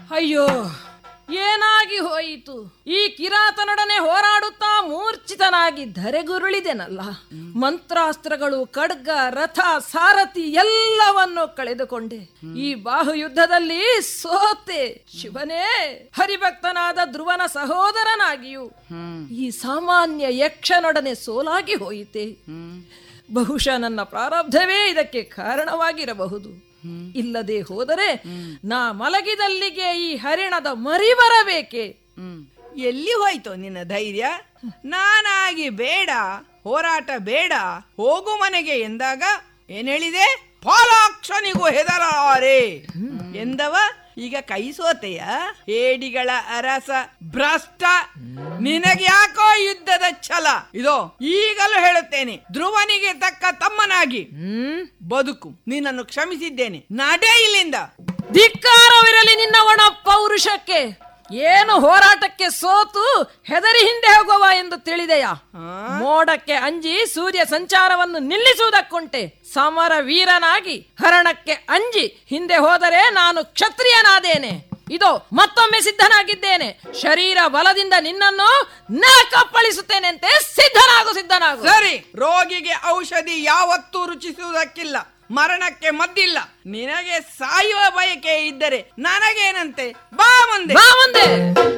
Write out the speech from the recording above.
ಅಯ್ಯೋ ಏನಾಗಿ ಹೋಯಿತು ಈ ಕಿರಾತನೊಡನೆ ಹೋರಾಡುತ್ತಾ ಮೂರ್ಛಿತನಾಗಿ ಧರೆಗುರುಳಿದೆನಲ್ಲ ಮಂತ್ರಾಸ್ತ್ರಗಳು ಖಡ್ಗ ರಥ ಸಾರಥಿ ಎಲ್ಲವನ್ನು ಕಳೆದುಕೊಂಡೆ ಈ ಬಾಹುಯುದ್ಧದಲ್ಲಿ ಸೋತೆ ಶಿವನೇ ಹರಿಭಕ್ತನಾದ ಧ್ರುವನ ಸಹೋದರನಾಗಿಯೂ ಈ ಸಾಮಾನ್ಯ ಯಕ್ಷನೊಡನೆ ಸೋಲಾಗಿ ಹೋಯಿತೆ ಬಹುಶಃ ನನ್ನ ಪ್ರಾರಬ್ಧವೇ ಇದಕ್ಕೆ ಕಾರಣವಾಗಿರಬಹುದು ಇಲ್ಲದೆ ಹೋದರೆ ನಾ ಮಲಗಿದಲ್ಲಿಗೆ ಈ ಹರಿಣದ ಮರಿ ಬರಬೇಕೆ ಎಲ್ಲಿ ಹೋಯ್ತು ನಿನ್ನ ಧೈರ್ಯ ನಾನಾಗಿ ಬೇಡ ಹೋರಾಟ ಬೇಡ ಹೋಗು ಮನೆಗೆ ಎಂದಾಗ ಏನ್ ಹೇಳಿದೆ ಫಾಲಾಕ್ಷನಿಗೂ ಹೆದರಾರೆ ಎಂದವ ಈಗ ಕೈ ಸೋತೆಯ ಹೇಡಿಗಳ ಅರಸ ಭ್ರಷ್ಟ ನಿನಗೆ ಯಾಕೋ ಯುದ್ಧದ ಛಲ ಇದೋ ಈಗಲೂ ಹೇಳುತ್ತೇನೆ ಧ್ರುವನಿಗೆ ತಕ್ಕ ತಮ್ಮನಾಗಿ ಹ್ಮ್ ಬದುಕು ನಿನ್ನನ್ನು ಕ್ಷಮಿಸಿದ್ದೇನೆ ನಡೆ ಇಲ್ಲಿಂದ ಧಿಕ್ಕಾರವಿರಲಿ ನಿನ್ನ ಒಣ ಪೌರುಷಕ್ಕೆ ಏನು ಹೋರಾಟಕ್ಕೆ ಸೋತು ಹೆದರಿ ಹಿಂದೆ ಹೋಗುವ ಎಂದು ತಿಳಿದೆಯಾ ಮೋಡಕ್ಕೆ ಅಂಜಿ ಸೂರ್ಯ ಸಂಚಾರವನ್ನು ನಿಲ್ಲಿಸುವುದಕ್ಕುಂಟೆ ಸಮರ ವೀರನಾಗಿ ಹರಣಕ್ಕೆ ಅಂಜಿ ಹಿಂದೆ ಹೋದರೆ ನಾನು ಕ್ಷತ್ರಿಯನಾದೇನೆ ಇದು ಮತ್ತೊಮ್ಮೆ ಸಿದ್ಧನಾಗಿದ್ದೇನೆ ಶರೀರ ಬಲದಿಂದ ನಿನ್ನನ್ನು ನಾ ಕಪ್ಪಳಿಸುತ್ತೇನೆಂತೆ ಸಿದ್ಧನಾಗು ಸಿದ್ಧನಾಗು ಸರಿ ರೋಗಿಗೆ ಔಷಧಿ ಯಾವತ್ತೂ ರುಚಿಸುವುದಕ್ಕಿಲ್ಲ ಮರಣಕ್ಕೆ ಮದ್ದಿಲ್ಲ ನಿನಗೆ ಸಾಯುವ ಬಯಕೆ ಇದ್ದರೆ ನನಗೇನಂತೆ ಬಾ ಮುಂದೆ ಬಾ ಮುಂದೆ